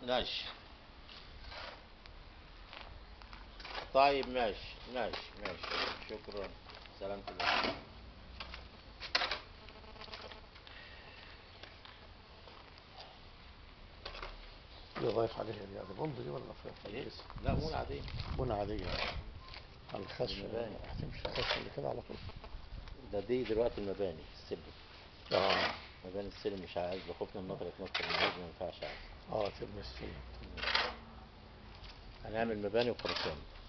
ماشي طيب ماشي ماشي ماشي شكرا سلامة الله يضيف عليه يعني بند دي ولا في ايه لا مو عادية بنى عادية على الخش المباني. هتمشي خش اللي كده على طول ده دي دلوقتي المباني السلم اه مباني السلم مش عايز بخوف من النطر يتنطر من الأرض ما ينفعش عايز اه تبني السلم هنعمل مباني وخرسانة